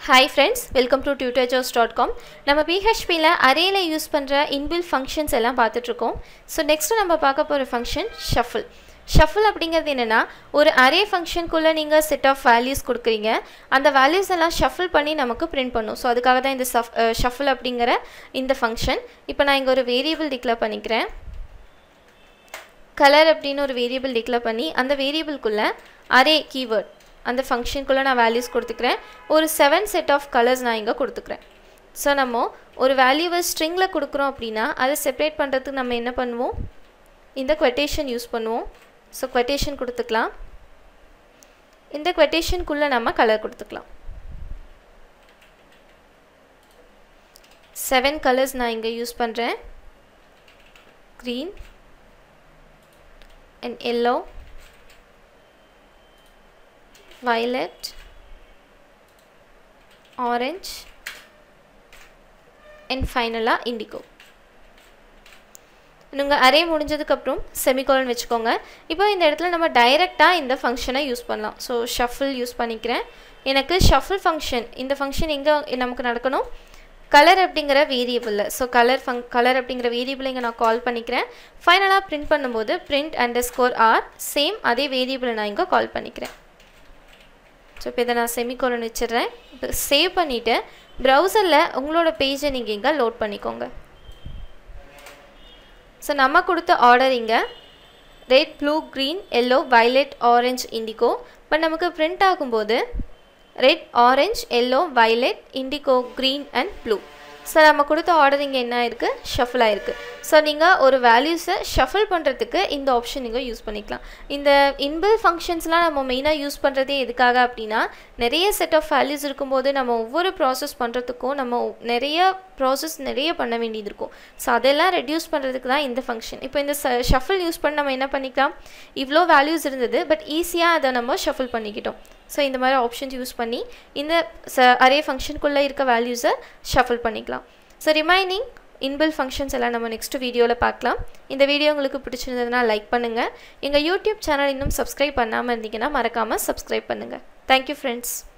hi friends welcome to tutorjoes dot com நம்ம பிஹெச்பியில் அரேல use பண்ணுற இன்பில் ஃபங்க்ஷன்ஸ் எல்லாம் பார்த்துட்ருக்கோம் ஸோ நெக்ஸ்ட்டு நம்ம பார்க்க போகிற ஃபங்க்ஷன் ஷஃபிள் ஷஃபிள் அப்படிங்கிறது என்னென்னா ஒரு அரே ஃபங்க்ஷனுக்குள்ளே நீங்கள் செட் ஆஃப் வேல்யூஸ் கொடுக்குறீங்க அந்த வேல்யூஸ் எல்லாம் ஷஃபிள் பண்ணி நமக்கு பிரிண்ட் பண்ணும் ஸோ அதுக்காக தான் இந்த சஃப் ஷஃபிள் அப்படிங்கிற இந்த ஃபங்க்ஷன் இப்போ நான் இங்கே ஒரு வேரியபிள் டிக்ளேர் பண்ணிக்கிறேன் கலர் அப்படின்னு ஒரு வேரியபிள் டிக்ளேர் பண்ணி அந்த வேரியபிள்குள்ளே அரே கீவேர்ட் அந்த ஃபங்க்ஷனுக்குள்ளே நான் வேல்யூஸ் கொடுத்துக்கிறேன் ஒரு செவன் செட் ஆஃப் கலர்ஸ் நான் இங்கே கொடுத்துக்கிறேன் ஸோ நம்ம ஒரு வேல்யூவை ஸ்ட்ரிங்கில் கொடுக்குறோம் அப்படின்னா அதை செப்பரேட் பண்ணுறதுக்கு நம்ம என்ன பண்ணுவோம் இந்த quotation யூஸ் பண்ணுவோம் ஸோ quotation கொடுத்துக்கலாம் இந்த quotationக்குள்ளே நம்ம கலர் கொடுத்துக்கலாம் செவன் கலர்ஸ் நான் இங்கே யூஸ் பண்ணுறேன் green and yellow violet orange and ஃபைனலாக இண்டிகோ நீங்கள் அரே முடிஞ்சதுக்கப்புறம் செமிகோலன் வச்சுக்கோங்க இப்போ இந்த இடத்துல நம்ம டைரெக்டாக இந்த ஃபங்க்ஷனை யூஸ் பண்ணலாம் ஸோ ஷஃபிள் யூஸ் பண்ணிக்கிறேன் எனக்கு ஷஃபிள் ஃபங்க்ஷன் இந்த ஃபங்க்ஷன் எங்கே நமக்கு நடக்கணும் கலர் அப்படிங்கிற வேரியபிளில் ஸோ கலர் ஃபங் கலர் அப்படிங்கிற வேரியபிளை இங்கே நான் கால் பண்ணிக்கிறேன் ஃபைனலாக பிரிண்ட் பண்ணும்போது print underscore R same அதே வேரியபிளை நான் இங்கே கால் பண்ணிக்கிறேன் ஸோ இப்போ இதை நான் செமிகோலன் வச்சிடுறேன் இப்போ சேவ் பண்ணிவிட்டு ப்ரௌசரில் உங்களோட பேஜை நீங்கள் இங்கே லோட் பண்ணிக்கோங்க ஸோ நம்ம கொடுத்த ஆர்டர் இங்கே red blue green yellow violet orange indigo but நமக்கு பிரிண்ட் ஆகும்போது red orange yellow violet indigo green and blue so நம்ம கொடுத்த ஆர்டர் இங்கே என்ன ஆயிருக்கு ஷஃபிள் ஆயிருக்கு ஸோ நீங்கள் ஒரு வேல்யூஸை ஷஃபிள் பண்ணுறதுக்கு இந்த ஆப்ஷன் நீங்கள் யூஸ் பண்ணிக்கலாம் இந்த இன்பில் ஃபங்க்ஷன்ஸ்லாம் நம்ம மெயினாக யூஸ் பண்ணுறதே எதுக்காக அப்படின்னா நிறைய செட் ஆஃப் வேல்யூஸ் இருக்கும்போது நம்ம ஒவ்வொரு ப்ராசஸ் பண்ணுறதுக்கும் நம்ம நிறைய ப்ராசஸ் நிறைய பண்ண வேண்டியது இருக்கும் ஸோ அதெல்லாம் ரெடியூஸ் பண்ணுறதுக்கு தான் இந்த ஃபங்க்ஷன் இப்போ இந்த ஷஃபிள் யூஸ் பண்ணி நம்ம என்ன பண்ணிக்கலாம் இவ்வளோ வேல்யூஸ் இருந்தது பட் ஈஸியாக அதை நம்ம ஷஃபிள் பண்ணிக்கிட்டோம் ஸோ இந்த மாதிரி ஆப்ஷன்ஸ் யூஸ் பண்ணி இந்த ச அரே ஃபங்க்ஷனுக்குள்ளே இருக்க வேல்யூஸை ஷஃபிள் பண்ணிக்கலாம் ஸோ ரிமைனிங் இன்பில் ஃபங்க்ஷன்ஸ் எல்லாம் நம்ம நெக்ஸ்ட் வீடியோவில் பார்க்கலாம் இந்த வீடியோ உங்களுக்கு பிடிச்சிருந்ததுன்னா லைக் பண்ணுங்கள் எங்கள் யூடியூப் சேனல் இன்னும் சப்ஸ்கிரைப் பண்ணாமல் இருந்தீங்கன்னா மறக்காமல் சப்ஸ்கிரைப் பண்ணுங்கள் தேங்க்யூ ஃப்ரெண்ட்ஸ்